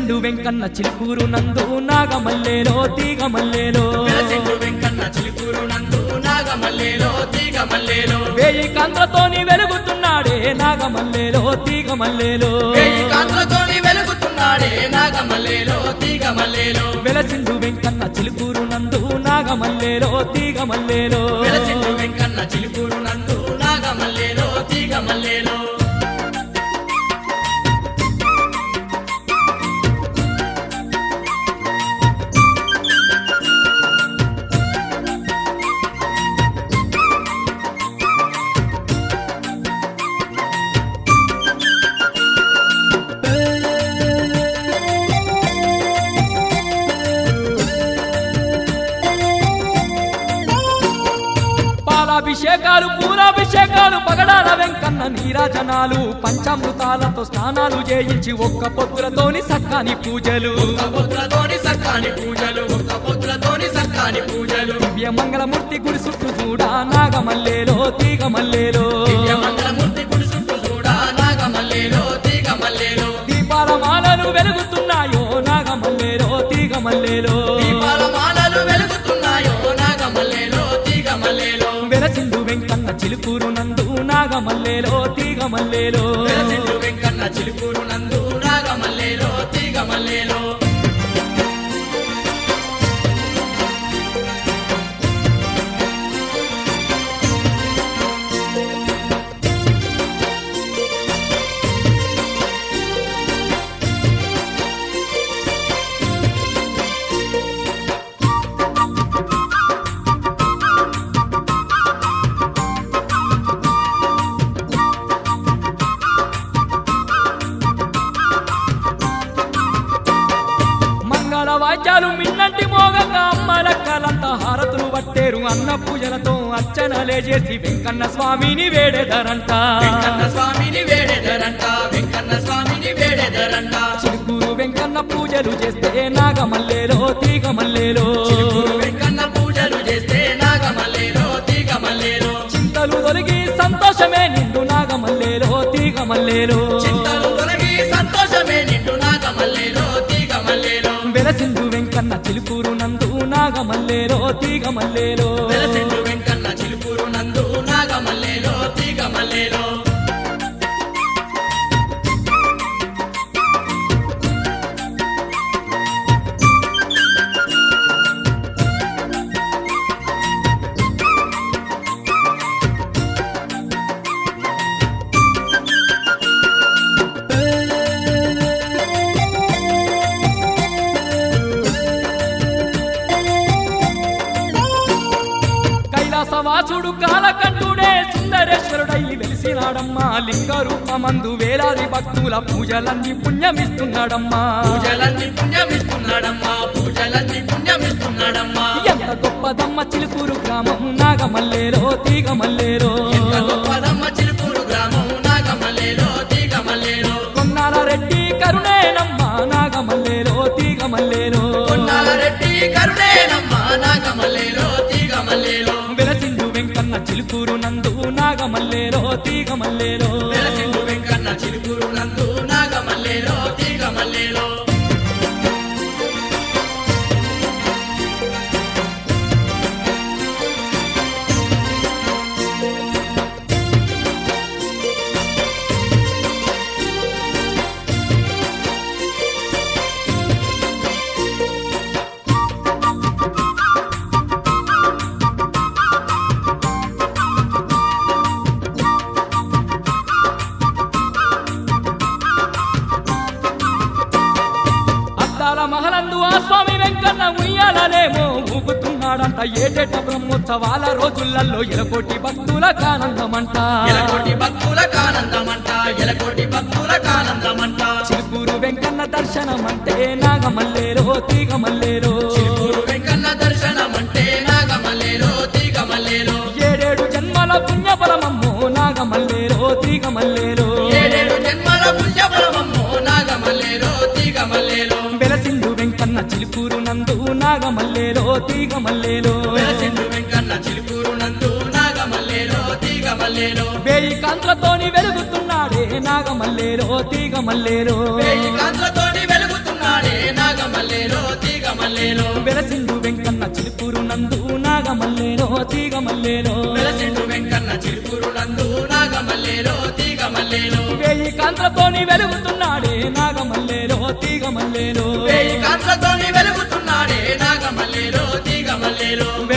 వెలసిండు వెంకన్న చిలుకూరు నందు నాగమల్లేలో తీగమల్లేలో వెలసిండు వెంకన్న చిలుకూరు నందు నాగమల్లేలో తీగమల్లేలో వేయి కాంతతోని వెలుగుతున్నాడే నాగమల్లేలో తీగమల్లేలో వేయి కాంతులతోని వెలుగుతున్నాడే నాగమల్లేలో తీగమల్లేలో వెలసిండు వెంకన్న చిలుకూరు నందు నాగమల్లేలో తీగమల్లేలో వెలసిండు వెంకన్న చిలుకూరు నందు నాగమల్లేలో తీగమల్లేలో పాలాభిషేకాలు పూలాభిషేకాలు పగడాల వెంకన్న నీరాజనాలు పంచామృతాలతో స్నానాలు చేయించి ఒక్క పొత్తులతోని సక్కాని పూజలు ఒక్క పొత్తులతోని సక్కాని పూజలు ఒక్క పొత్తులతోని సక్కాని పూజలు దివ్య మంగళమూర్తి గుడి చుట్టూ చూడా నాగమల్లేలో తీగమల్లేలో మంగళమూర్తి గుడి చుట్టూ చూడా నాగమల్లేలో తీగమల్లేలో దీపాల మాలలు వెలుగుతున్నాయో నాగమల్లేలో తీగమల్లేలో దీపాల మాలలు వెలుగుతున్నాయో నాగమల్లేలో తీగమల్లేలో వెలసిండు వెంకన్న చిలుకూరు నందు నాగమల్లేలో తీగమల్లేలో వెలసిండు వెంకన్న చిలుకూరు నందు నాగమల్లేలో తీగమల్లేలో మంగళ వాద్యాలు మిన్నంటి మోగంగా అమ్మలక్కలంతా హారతులు పట్టేరు అన్న పూజలతో అర్చనలే చేసి వెంకన్న స్వామిని వేడేదరంట వెంకన్న స్వామిని వేడెదరంట వెంకన్న స్వామిని వేడెదరంట చిలుకూరు వెంకన్న పూజలు చేస్తే నాగమల్లేలో తీగమల్లేలో చిలుకూరు వెంకన్న పూజలు చేస్తే నాగమల్లేలో తీగమల్లేలో చింతలు తొలగి సంతోషమే నిండు నాగమల్లేలో తీగమల్లేలో చింతలు తొలగి సంతోషమే నిండు నాగమల్లేలో తీగమల్లేలో వెలసిండు వెంకన్న చిలుకూరు నందు నాగమల్లేలో తీగమల్లేలో వెలసిండు వెంకన్న చిలుకూరు నందు నాగమల్లేలో తీగమల్లేలో కైలాసవాసుడు కాలకంఠుడే సుందరేశ్వరుడై వెలిసినాడమ్మా లింగ రూపమందు వేలాది భక్తుల పూజలన్నీ పుణ్యమిస్తున్నాడమ్మా పూజలన్నీ పుణ్యమిస్తున్నాడమ్మా పూజలన్నీ పుణ్యమిస్తున్నాడమ్మా ఎంత గొప్పదమ్మ చిలుకూరు గ్రామం నాగమల్లేలో తీగమల్లేలో ఎంత గొప్పదమ్మ చిలుకూరు గ్రామం నాగమల్లేలో తీగమల్లేలో కొన్నాల రెడ్డి కరుణేనమ్మా నాగమల్లేలో తీగమల్లేలో కొన్నాల రెడ్డి కరుణేనమ్మ నాగమల్లేలో తీగమల్లేలో వెలసిండు వెంకన్న చిలుకూరు నందు నాగమల్లేలో తీగమల్లేలో వెలసిండు వెంకన్న చిలుకూరు నందు నాగమల్లేలో తీగమల్లేలో అద్దాల మహలందు ఆ స్వామి వెంకన్న ఉయ్యాలలేమో ఊగుతున్నాడంట ఏటేట బ్రహ్మోత్సవాల రోజులలో ఎలకోటి భక్తులకు ఆనందమంట ఎలకోటి భక్తులకు ఆనందమంట ఎలకోటి భక్తులకు ఆనందమంట చిలుకూరు వెంకన్న దర్శనం అంటే నాగమల్లేలో తీగమల్లేలో చిలుకూరు వెంకన్న దర్శనం అంటే నాగమల్లేలో తీగమల్లేలో ఏడేడు జన్మల పుణ్యఫలమమ్మో నాగమల్లేలో తీగమల్లేలో ఏడేడు జన్మల పుణ్యఫలమమ్మో నాగమల్లేలో తీగమల్లేలో వెలసిండు వెంకన్న చిలుకూరు నందు నాగమల్లేలో తీగమల్లేలో వెలసిండు వెంకన్న చిలుకూరు నందు నాగమల్లేలో తీగమల్లేలో వేయి కాంతులతోని వెలుగుతున్నాడే నాగమల్లేలో తీగమల్లేలో వేయి కాంతులతోని వెలుగుతున్నాడే చిలుకూరు నందు నాగమల్లేలో తీగమల్లేలో వెలసిండు వెంకన్న చిలుకూరు నందు నాగమల్లేలో తీగమల్లేలో వేయి కాంతతోని వెలుగుతున్నాడే నాగమల్లేలో తీగమల్లేలో వేయి కాంతతోని వెలుగుతున్నాడే నాగమల్లేలో తీగమల్లేలో